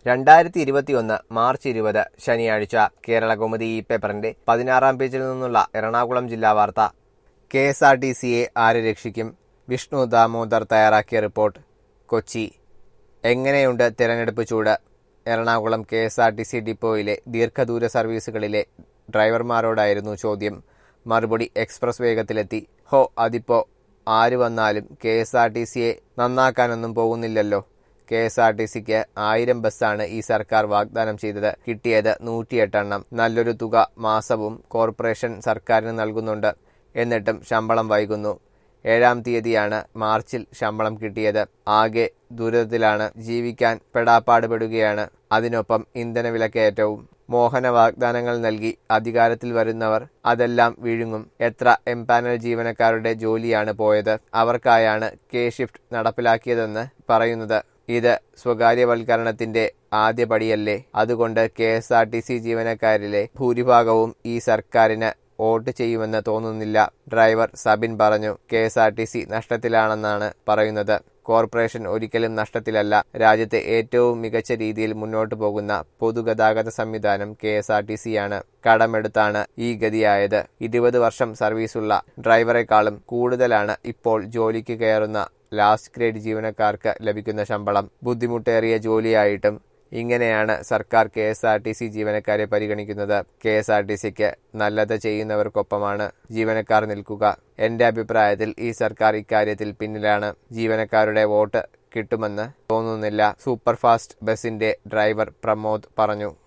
രണ്ടായിരത്തി ഇരുപത്തിയൊന്ന് മാർച്ച് ഇരുപത് ശനിയാഴ്ച കേരള കൗമുദി ഈ പേപ്പറിന്റെ പതിനാറാം പേജിൽ നിന്നുള്ള എറണാകുളം ജില്ലാ വാർത്ത കെ എസ് ആർ ടി സിയെ ആര് രക്ഷിക്കും വിഷ്ണു ദാമോദർ തയ്യാറാക്കിയ റിപ്പോർട്ട് കൊച്ചി എങ്ങനെയുണ്ട് തിരഞ്ഞെടുപ്പ് ചൂട് Ernakulam K S R T C ഡിപ്പോയിലെ ദീർഘദൂര സർവീസുകളിലെ ഡ്രൈവർമാരോടായിരുന്നു ചോദ്യം മറുപടി എക്സ്പ്രസ് വേഗത്തിലെത്തി ഹോ അതിപ്പോ ആര് വന്നാലും കെ എസ് ആർ ടി സിയെ നന്നാക്കാനൊന്നും പോകുന്നില്ലല്ലോ കെ എസ് ആർ ടി സിക്ക് ആയിരം ബസ്സാണ് ഈ സർക്കാർ വാഗ്ദാനം ചെയ്തത് കിട്ടിയത് നൂറ്റിയെട്ടെണ്ണം നല്ലൊരു തുക മാസവും കോർപ്പറേഷൻ സർക്കാരിന് നൽകുന്നുണ്ട് എന്നിട്ടും ശമ്പളം വൈകുന്നു ഏഴാം തീയതിയാണ് മാർച്ചിൽ ശമ്പളം കിട്ടിയത് ആകെ ദുരിതത്തിലാണ് ജീവിക്കാൻ പെടാപ്പാട് പെടുകയാണ് അതിനൊപ്പം ഇന്ധനവിലക്കയറ്റവും മോഹന വാഗ്ദാനങ്ങൾ നൽകി അധികാരത്തിൽ വരുന്നവർ അതെല്ലാം വിഴുങ്ങും എത്ര എംപാനൽ ജീവനക്കാരുടെ ജോലിയാണ് പോയത് അവർക്കായാണ് കെ ഷിഫ്റ്റ് നടപ്പിലാക്കിയതെന്ന് പറയുന്നത് ഇത് സ്വകാര്യവൽക്കരണത്തിന്റെ ആദ്യ പടിയല്ലേ അതുകൊണ്ട് K S R T C ജീവനക്കാരിലെ ഭൂരിഭാഗവും ഈ സർക്കാരിന് വോട്ട് ചെയ്യുമെന്ന് തോന്നുന്നില്ല ഡ്രൈവർ സബിൻ പറഞ്ഞു K S R T C നഷ്ടത്തിലാണെന്നാണ് പറയുന്നത് കോർപ്പറേഷൻ ഒരിക്കലും നഷ്ടത്തിലല്ല രാജ്യത്തെ ഏറ്റവും മികച്ച രീതിയിൽ മുന്നോട്ടു പോകുന്ന പൊതുഗതാഗത സംവിധാനം കെ എസ് ആർ ടി സിയാണ് കടമെടുത്താണ് ഈ ഗതിയായത് ഇരുപത് വർഷം സർവീസുള്ള ഡ്രൈവറെക്കാളും കൂടുതലാണ് ഇപ്പോൾ ജോലിക്ക് കയറുന്ന ലാസ്റ്റ് ഗ്രേഡ് ജീവനക്കാർക്ക് ലഭിക്കുന്ന ശമ്പളം ബുദ്ധിമുട്ടേറിയ ജോലിയായിട്ടും ഇങ്ങനെയാണ് സർക്കാർ K S R T C ജീവനക്കാരെ പരിഗണിക്കുന്നത് കെ എസ് ആർ ടി സിക്ക് നല്ലത് ചെയ്യുന്നവർക്കൊപ്പമാണ് ജീവനക്കാർ നിൽക്കുക എന്റെ അഭിപ്രായത്തിൽ ഈ സർക്കാർ ഇക്കാര്യത്തിൽ പിന്നിലാണ് ജീവനക്കാരുടെ വോട്ട് കിട്ടുമെന്ന് തോന്നുന്നില്ല സൂപ്പർഫാസ്റ്റ് ബസിന്റെ ഡ്രൈവർ പ്രമോദ് പറഞ്ഞു